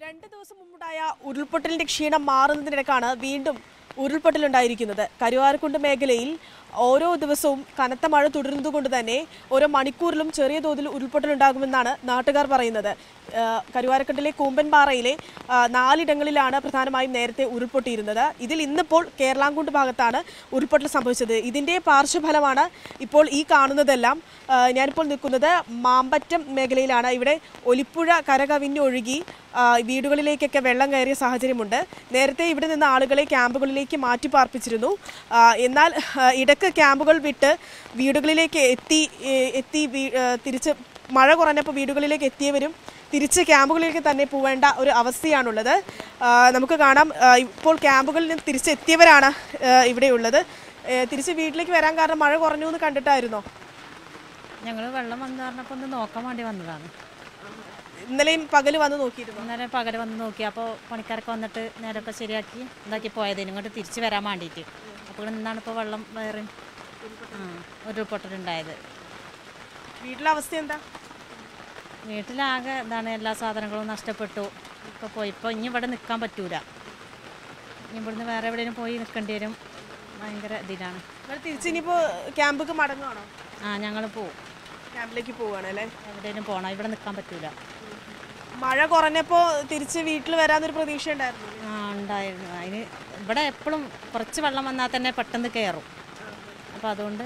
രണ്ട് ദിവസം മുമ്പുണ്ടായ ഉരുൾപൊട്ടലിന്റെ ക്ഷീണം മാറുന്നതിനിടക്കാണ് വീണ്ടും ഉരുൾപൊട്ടലുണ്ടായിരിക്കുന്നത് കരുവാരക്കുണ്ട് മേഖലയിൽ ഓരോ ദിവസവും കനത്ത മഴ തുടരുന്നതുകൊണ്ട് തന്നെ ഓരോ മണിക്കൂറിലും ചെറിയ തോതിൽ ഉരുൾപൊട്ടലുണ്ടാകുമെന്നാണ് നാട്ടുകാർ പറയുന്നത് ആ, കരുവാരക്കുണ്ടിലെ കൂമ്പൻപാറയിലെ ആ, നാലിടങ്ങളിലാണ് പ്രധാനമായും നേരത്തെ ഉരുൾപൊട്ടിയിരുന്നത് ഇതിൽ ഇന്നിപ്പോൾ കേരളാംകുണ്ട് ഭാഗത്താണ് ഉരുൾപൊട്ടൽ സംഭവിച്ചത് ഇതിന്റെ പാർശ്വഫലമാണ് ഇപ്പോൾ ഈ കാണുന്നതെല്ലാം ആ, ഞാനിപ്പോൾ നിൽക്കുന്നത് മാമ്പറ്റം മേഖലയിലാണ് ഇവിടെ ഒലിപ്പുഴ കരകവിഞ്ഞൊഴുകി ആ, വീടുകളിലേക്കൊക്കെ വെള്ളം കയറിയ സാഹചര്യമുണ്ട് നേരത്തെ ഇവിടെ നിന്ന് ആളുകളെ ക്യാമ്പുകളിലേക്ക് മാറ്റി പാർപ്പിച്ചിരുന്നു ആ, എന്നാൽ ആ, ഇടയ്ക്ക് ക്യാമ്പുകൾ വിട്ട് വീടുകളിലേക്ക് എത്തി ഏ, എത്തി വീ- ആ, തിരിച്ച് മഴ കുറഞ്ഞപ്പോൾ വീടുകളിലേക്ക് എത്തിയവരും തിരിച്ച് ക്യാമ്പുകളിലേക്ക് തന്നെ പോവേണ്ട ഒരു അവസ്ഥയാണുള്ളത് ആ, നമുക്ക് കാണാം ആ, ഇപ്പോൾ ക്യാമ്പുകളിൽ നിന്ന് തിരിച്ചെത്തിയവരാണ് ആ, ഇവിടെയുള്ളത് ഏ, തിരിച്ച് വീട്ടിലേക്ക് വരാൻ കാരണം മഴ കുറഞ്ഞു എന്ന് കണ്ടിട്ടായിരുന്നോ ഞങ്ങൾ വെള്ളം വന്നു പറഞ്ഞപ്പോൾ ഒന്ന് നോക്കാൻ വേണ്ടി വന്നതാണ് ഇന്നലെയും പകല് വന്ന് നോക്കിയിരുന്നു അന്നേരം പകൽ വന്ന് നോക്കി അപ്പോൾ പണിക്കാരൊക്കെ വന്നിട്ട് നേരൊക്കെ ശരിയാക്കി ഇതാക്കി പോയതിന് ഇങ്ങോട്ട് തിരിച്ച് വരാൻ വേണ്ടിയിട്ട് അപ്പോൾ ഇവിടെ നിന്നാണ് ഇപ്പോൾ വെള്ളം വേറെ ആ ഉരുൾപൊട്ടലുണ്ടായത് വീട്ടിലെ അവസ്ഥ എന്താ വീട്ടിലാകെ എന്താണ് എല്ലാ സാധനങ്ങളും നഷ്ടപ്പെട്ടു ഇപ്പോൾ പോയി ഇപ്പോൾ ഇനി ഇവിടെ നിൽക്കാൻ പറ്റൂല ഇനി ഇവിടുന്ന് വേറെ എവിടെയും പോയി നിൽക്കേണ്ടി വരും ഭയങ്കര ഇതിലാണ് നിങ്ങൾ തിരിച്ചിനിപ്പോ ക്യാമ്പൊക്കെ മടങ്ങുവാണോ ആ ഞങ്ങൾ പോവും ക്യാമ്പിലേക്ക് പോവാണ് അല്ലേ എവിടെയും പോകണം ഇവിടെ നിൽക്കാൻ പറ്റൂല മഴ കുറഞ്ഞപ്പോ തിരിച്ച് വീട്ടിൽ വരാനൊരു പ്രതീക്ഷ ഉണ്ടായിരുന്നു ആ ഉണ്ടായിരുന്നു അതിന് ഇവിടെ എപ്പോഴും കുറച്ച് വെള്ളം വന്നാൽ തന്നെ പെട്ടെന്ന് കയറും അപ്പോൾ അതുകൊണ്ട്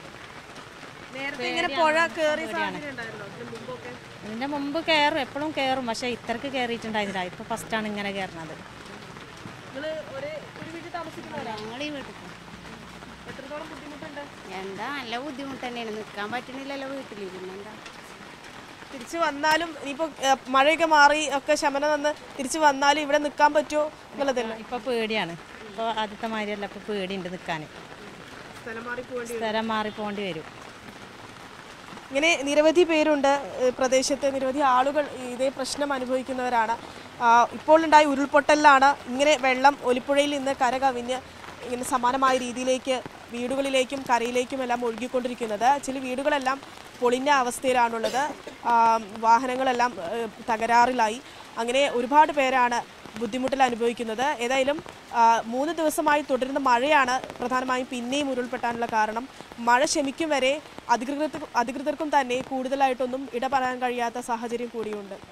നേരത്തെ ഇങ്ങനെ പുഴ കയറിയ സാഹചര്യം ഉണ്ടായിരുന്നോ ഇതിന് മുമ്പൊക്കെ ഇതിൻ്റെ മുമ്പ് കയറും എപ്പോഴും കയറും പക്ഷേ ഇത്രക്ക് കയറിയിട്ടുണ്ടായിരുന്നില്ല ഇപ്പോൾ ഫസ്റ്റാണ് ഇങ്ങനെ കയറുന്നത് നിങ്ങള് ഒരു ഒരു വീട്ടിൽ താമസിക്കുന്നവരാ ഞങ്ങൾ ഈ വീട്ടിൽ എത്രത്തോളം ബുദ്ധിമുട്ടുണ്ട് എന്താ നല്ല ബുദ്ധിമുട്ട് തന്നെയാണ് നിൽക്കാൻ പറ്റണില്ലല്ലോ വീട്ടിൽ പിന്നെന്താ തിരിച്ചു വന്നാലും ഇനിയിപ്പോ ഏഹ്, മഴയൊക്കെ മാറി ഒക്കെ ശമനം വന്ന് തിരിച്ചു വന്നാലും ഇവിടെ നിൽക്കാൻ പറ്റുമോ എന്നുള്ളതല്ല ഇപ്പോൾ പേടിയാണ് ഇപ്പോൾ ആദ്യത്തെ മാതിരിയല്ല ഇപ്പോൾ പേടിയുണ്ട് നിൽക്കാൻ സ്ഥലം മാറി പോകേണ്ടി സ്ഥലം മാറി പോകേണ്ടി വരും ഇങ്ങനെ നിരവധി പേരുണ്ട് ഏഹ് പ്രദേശത്ത് നിരവധി ആളുകൾ ഇതേ പ്രശ്നം അനുഭവിക്കുന്നവരാണ് ആ, ഇപ്പോൾ ഉണ്ടായ ഉരുൾപൊട്ടലിലാണ് ഇങ്ങനെ വെള്ളം ഒലിപ്പുഴയിൽ നിന്ന് കര കവിഞ്ഞ് ഇങ്ങനെ സമാനമായ രീതിയിലേക്ക് വീടുകളിലേക്കും കരയിലേക്കും എല്ലാം ഒഴുകിക്കൊണ്ടിരിക്കുന്നത് ചില വീടുകളെല്ലാം പൊളിഞ്ഞ അവസ്ഥയിലാണുള്ളത് ആ, വാഹനങ്ങളെല്ലാം ഏഹ്, തകരാറിലായി അങ്ങനെ ഒരുപാട് പേരാണ് ബുദ്ധിമുട്ടിൽ അനുഭവിക്കുന്നത് ഏതായാലും ആ, മൂന്ന് ദിവസമായി തുടരുന്ന മഴയാണ് പ്രധാനമായും പിന്നെയും ഉരുൾപ്പെട്ടാനുള്ള കാരണം മഴ ശമിക്കും വരെ അധികൃതർക്കും അധികൃതർക്കും തന്നെ കൂടുതലായിട്ടൊന്നും ഇടപെടാൻ കഴിയാത്ത സാഹചര്യം കൂടിയുണ്ട്